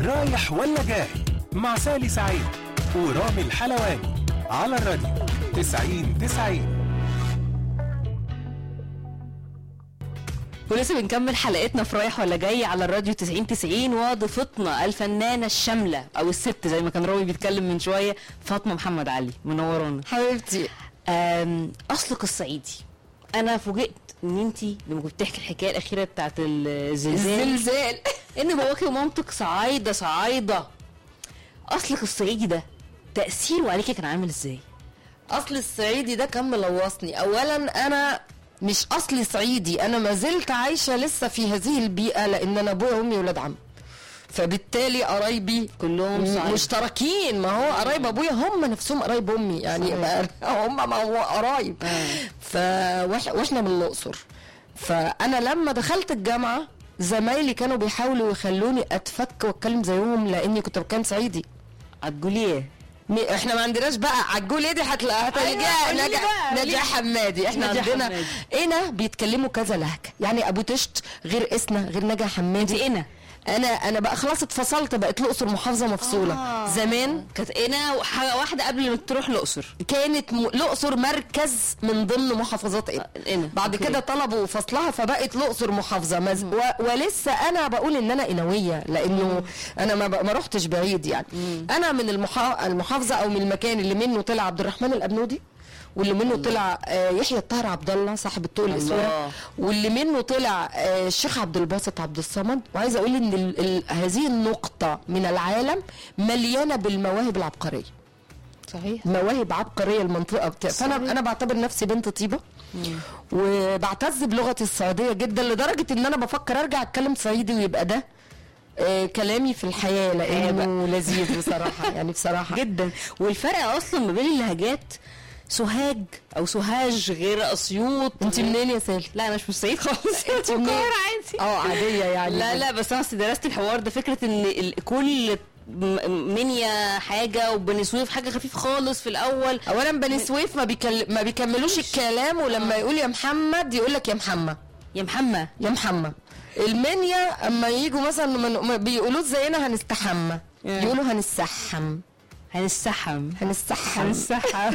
رايح ولا جاي مع سالي سعيد ورامي الحلواني على الراديو 90 90 ولسه بنكمل حلقتنا في رايح ولا جاي على الراديو 90 90 وضيفتنا الفنانه الشامله او الست زي ما كان رامي بيتكلم من شويه فاطمه محمد علي منورانا حبيبتي أم، اصلك الصعيدي انا فوجئت ان انت لما كنت بتحكي الحكايه الاخيره بتاعت الزلزال الزلزال ان باباكي ومامتك صعايده صعايده اصلك الصعيدي ده تاثيره عليكي كان عامل ازاي اصل الصعيدي ده كان ملوثني اولا انا مش اصلي صعيدي انا ما زلت عايشه لسه في هذه البيئه لان انا ابويا وامي ولاد عم فبالتالي قرايبي كلهم م- صعيدة. مشتركين ما هو قرايب ابويا هم نفسهم قرايب امي يعني ما- هم ما هو قرايب ف وإح- واحنا من الاقصر فانا لما دخلت الجامعه زمايلي كانوا بيحاولوا يخلوني اتفك واتكلم زيهم لاني كنت بتكلم صعيدي هتقولي ايه م- احنا ما عندناش بقى عجول ايه دي هتلاقيها أيوة، هتلاقيها قولي نجا بقى، نجا حمادي احنا نجا عندنا حمادي. هنا بيتكلموا كذا لهجه يعني ابو تشت غير اسنا غير نجا حمادي انت هنا انا انا بقى خلاص اتفصلت بقت الاقصر محافظه مفصوله آه. زمان كانت هنا حاجه واحده قبل ما تروح الاقصر كانت م... الاقصر مركز من ضمن محافظات ايه هنا بعد أوكي. كده طلبوا فصلها فبقت الاقصر محافظه مز... و... ولسه انا بقول ان انا قنويه لانه انا ما, ب... ما رحتش بعيد يعني انا من المحا... المحافظه او من المكان اللي منه طلع عبد الرحمن الابنودي واللي منه طلع آه، يحيى الطاهر عبد الله صاحب الطول الله. الاسود واللي منه طلع آه، الشيخ عبد الباسط عبد الصمد وعايزه اقول ان ال... ال... هذه النقطه من العالم مليانه بالمواهب العبقريه صحيح مواهب عبقريه المنطقه بتاع فانا انا بعتبر نفسي بنت طيبه وبعتز بلغتي الصعيديه جدا لدرجه ان انا بفكر ارجع اتكلم صعيدي ويبقى ده آه كلامي في الحياه لانه لذيذ بصراحه يعني بصراحه جدا والفرق اصلا ما بين اللهجات سوهاج او سوهاج غير اسيوط انت منين يا سالي؟ لا انا مش من الصعيد خالص انت منين؟ القاهره عادي اه عاديه يعني لا لا بس انا أصل درست الحوار ده فكره ان ال- كل م- منيا حاجه وبني سويف حاجه خفيف خالص في الاول اولا بني سويف ما بيكل... ما بيكملوش الكلام ولما يقول يا محمد يقول لك يا محمد يا محمد يا محمد المنيا اما يجوا مثلا من... ما بيقولوش زينا هنستحمى Yeah. يقولوا هنستحم هنستحم هنستحم هنستحم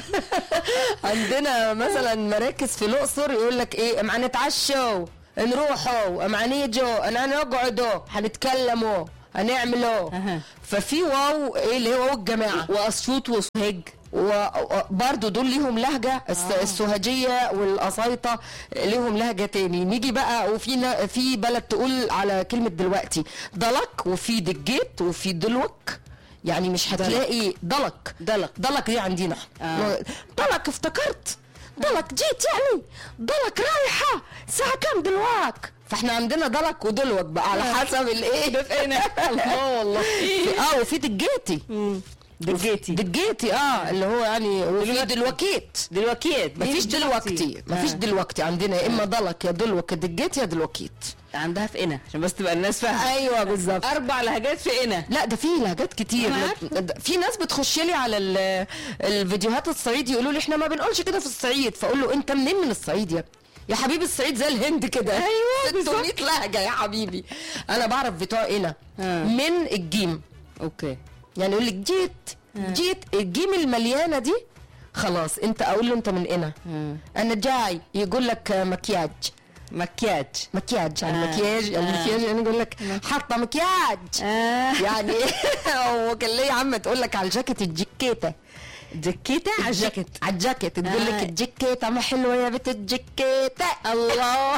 عندنا مثلا مراكز في الاقصر يقول لك ايه اما هنتعشوا نروحوا اما هنيجوا انا هنقعدوا هنتكلموا هنعملوا أها. ففي واو ايه اللي هو واو الجماعه واسيوط وسوهاج وبرضه دول ليهم لهجه الس- السوهجيه والقصايطه ليهم لهجه تاني نيجي بقى وفي نا- في بلد تقول على كلمه دلوقتي دلك وفي دجيت وفي دلوك يعني مش هتلاقي دلك دلك. دلك دي عندنا آه. دلك افتكرت دلك جيت يعني دلك رايحه الساعه كام دلوك فاحنا عندنا دلك ودلوك بقى على حسب الايه الله والله في- اه وفي دجيتي دجيتي دجيتي اه اللي هو يعني وفي دلوكيت دلوقتي مفيش دلوقتي مفيش دلوقتي عندنا يا اما دلك يا دلوك يا دجيت يا دلوكيت عندها في قنا عشان بس تبقى الناس فاهمه ايوه بالظبط اربع لهجات في قنا لا ده في لهجات كتير أنا عارفة. في ناس بتخش لي على ال- الفيديوهات الصعيد يقولوا لي احنا ما بنقولش كده في الصعيد فاقول له انت منين من الصعيد يا ابني يا حبيبي الصعيد زي الهند كده أيوة، 600 لهجه يا حبيبي انا بعرف بتوع هنا آه. من الجيم اوكي يعني يقول لك جيت جيت الجيم المليانه دي خلاص انت اقول له انت من هنا انا جاي يقول لك آه، مكياج مكياج مكياج يعني آه. مكياج يعني آه. مكياج يعني يقول لك حاطه مكياج آه. يعني هو كان ليه عم تقول لك على الجاكيت الجيكيته جاكيتة على الجاكيت على الجاكيت تقول لك آه. الجيكيته ما حلوه يا بنت الجيكيته الله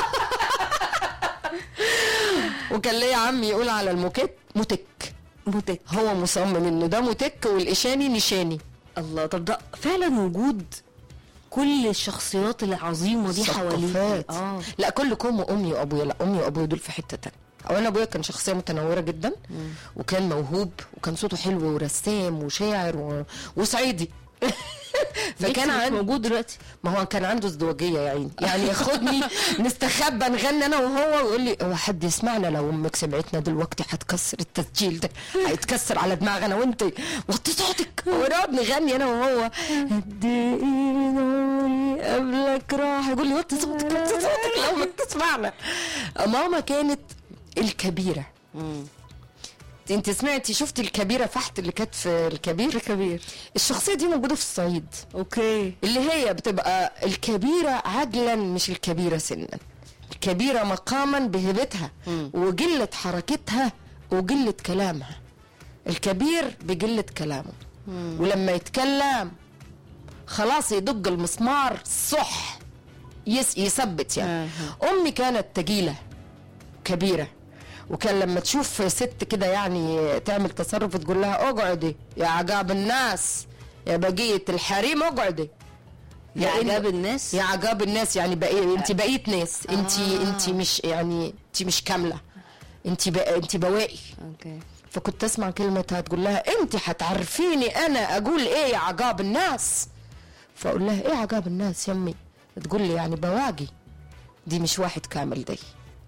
وكان ليه عم يقول على الموكيت موتك موتك هو مصمم انه ده موتك والاشاني نشاني الله طب ده فعلا وجود كل الشخصيات العظيمه دي حواليك ثقافات اه لا كلكم امي وابويا لا امي وابويا دول في حته تانية اولا ابويا كان شخصيه متنوره جدا وكان موهوب وكان صوته حلو ورسام وشاعر و... وصعيدي فكان فكان عند موجود دلوقتي ما هو كان عنده ازدواجيه يا عيني يعني ياخدني نستخبى نغني انا وهو ويقول لي هو حد يسمعنا لو امك سمعتنا دلوقتي هتكسر التسجيل ده هيتكسر على دماغ انا وانت وطي صوتك ونقعد نغني انا وهو قد ايه من عمري قبلك راح يقول لي وطي صوتك وطي صوتك لو امك تسمعنا ماما كانت الكبيره انت سمعتي شفتي الكبيره فحت اللي كانت في الكبير كبير الشخصيه دي موجوده في الصعيد اوكي اللي هي بتبقى الكبيره عدلا مش الكبيره سنا الكبيره مقاما بهيبتها وجله حركتها وجله كلامها الكبير بجله كلامه ولما يتكلم خلاص يدق المسمار صح يس يثبت يعني امي كانت تجيله كبيره وكان لما تشوف ست كده يعني تعمل تصرف تقول لها اقعدي يا عجاب الناس يا بقيه الحريم اقعدي يا لأن- عجاب الناس يا عجاب الناس يعني بقية انت بقيه ناس انت انت مش يعني انت مش كامله انت بقى انت بواقي اوكي فكنت اسمع كلمتها تقول لها انت هتعرفيني انا اقول ايه يا عجاب الناس فاقول لها ايه عجاب الناس يمي تقول لي يعني بواقي دي مش واحد كامل دي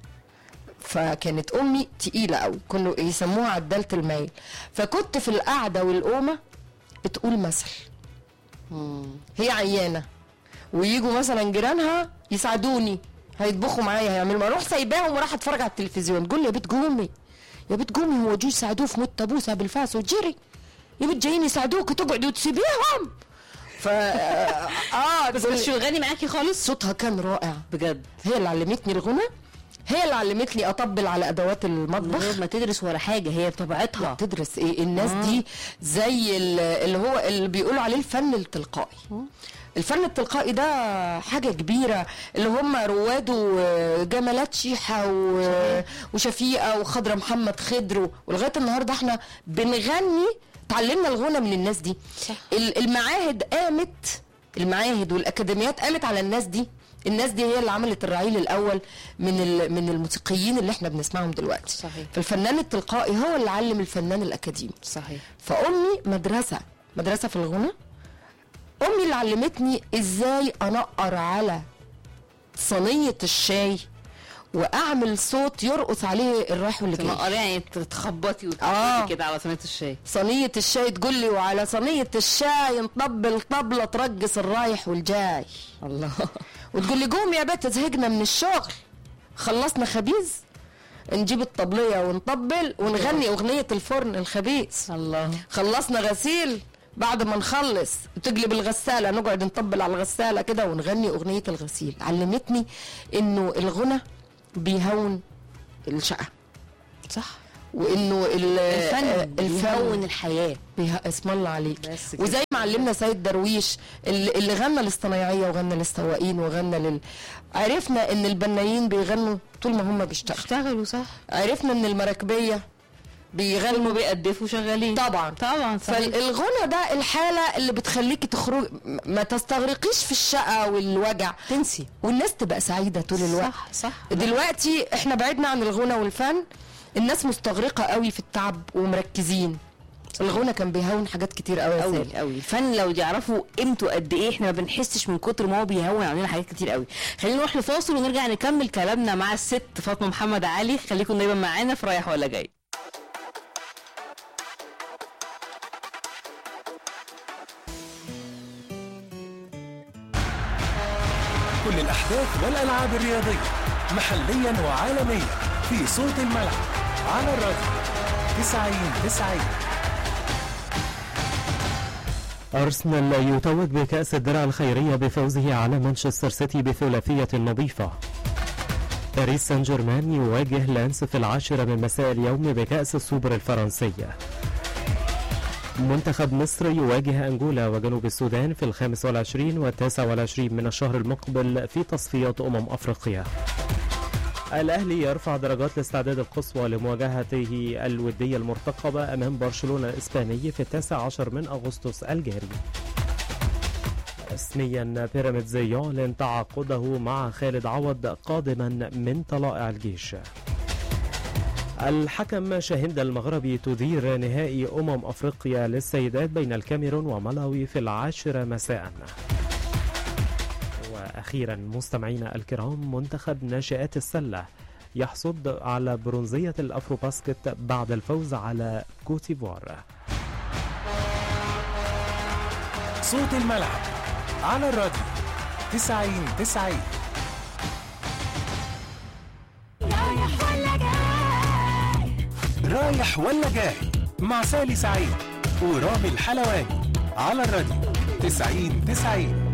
فكانت امي تقيله قوي كانوا يسموها عداله المايل فكنت في القعده والقومه تقول مثل هي عيانه ويجوا مثلا جيرانها يساعدوني هيطبخوا معايا هيعملوا اروح سايباهم وراح اتفرج على التلفزيون تقول لي يا بنت قومي يا بنت قومي هو جو يساعدوه في موت ابوسها بالفاس وتجري يا بنت جايين يساعدوك تقعدي وتسيبيهم ف اه بس تقول مش لي- بتغني معاكي خالص صوتها كان رائع بجد هي اللي علمتني الغنى هي اللي علمتني اطبل على ادوات من المطبخ غير ما تدرس ولا حاجه هي بطبيعتها تدرس ايه الناس دي زي ال- اللي هو اللي بيقولوا عليه الفن التلقائي الفن التلقائي ده حاجة كبيرة اللي هم رواده آه، جمالات شيحة و- وشفيقة وخضرة محمد خضر ولغاية النهاردة احنا بنغني تعلمنا الغنى من الناس دي صح. ال- المعاهد قامت المعاهد والأكاديميات قامت على الناس دي الناس دي هي اللي عملت الرعيل الأول من ال- من الموسيقيين اللي احنا بنسمعهم دلوقتي صحيح. فالفنان التلقائي هو اللي علم الفنان الأكاديمي صحيح فامي مدرسه مدرسه في الغنى امي اللي علمتني ازاي انقر على صينيه الشاي واعمل صوت يرقص عليه الرايح واللي جاي تنقري يعني تخبطي آه. وتقولي كده على صينيه الشاي صينيه الشاي تقول لي وعلى صينيه الشاي نطبل طبله ترقص الرايح والجاي الله وتقول لي قوم يا بت زهقنا من الشغل خلصنا خبيز نجيب الطبليه ونطبل ونغني اغنيه الفرن الخبيث الله خلصنا غسيل بعد ما نخلص تقلب الغسالة نقعد نطبل على الغسالة كده ونغني أغنية الغسيل علمتني إنه الغنى بيهون الشقة صح وإنه ال- الفن الفن بيهون الحياه بيه... اسم الله عليك بس كده. وزي ما علمنا سيد درويش اللي, اللي غنى للصنايعية وغنى للسواقين وغنى لل عرفنا إن البنايين بيغنوا طول ما هم بيشتغلوا اشتغلوا صح عرفنا إن المراكبية بيغنوا هم بيقدفوا شغالين طبعا طبعا صحيح فالغنى ده الحاله اللي بتخليكي تخرج ما تستغرقيش في الشقه والوجع تنسي والناس تبقى سعيده طول الوقت صح صح دلوقتي احنا بعدنا عن الغنى والفن الناس مستغرقه قوي في التعب ومركزين الغنى كان بيهون حاجات كتير قوي يا قوي سالي. قوي الفن لو يعرفوا قيمته قد ايه احنا ما بنحسش من كتر ما هو بيهون علينا حاجات كتير قوي خلينا نروح لفاصل ونرجع نكمل كلامنا مع الست فاطمه محمد علي خليكم دايما معانا في رايح ولا جاي كل الأحداث والألعاب الرياضية محليا وعالميا في صوت الملعب على الراديو 90 90 أرسنال يتوج بكأس الدرع الخيرية بفوزه على مانشستر سيتي بثلاثية نظيفة باريس سان جيرمان يواجه لانس في العاشرة من مساء اليوم بكأس السوبر الفرنسية منتخب مصر يواجه أنجولا وجنوب السودان في الخامس والعشرين والتاسع والعشرين من الشهر المقبل في تصفيات أمم أفريقيا الأهلي يرفع درجات الاستعداد القصوى لمواجهته الودية المرتقبة أمام برشلونة الإسباني في التاسع عشر من أغسطس الجاري رسميا بيراميدز يعلن تعاقده مع خالد عوض قادما من طلائع الجيش الحكم شاهند المغربي تدير نهائي أمم أفريقيا للسيدات بين الكاميرون وملاوي في العاشرة مساءً واخيرا مستمعينا الكرام منتخب ناشئات السله يحصد على برونزيه الافرو باسكت بعد الفوز على كوتيفوار صوت الملعب على الراديو 90 90 رايح ولا جاي رايح ولا جاي مع سالي سعيد ورامي الحلواني على الراديو 90 90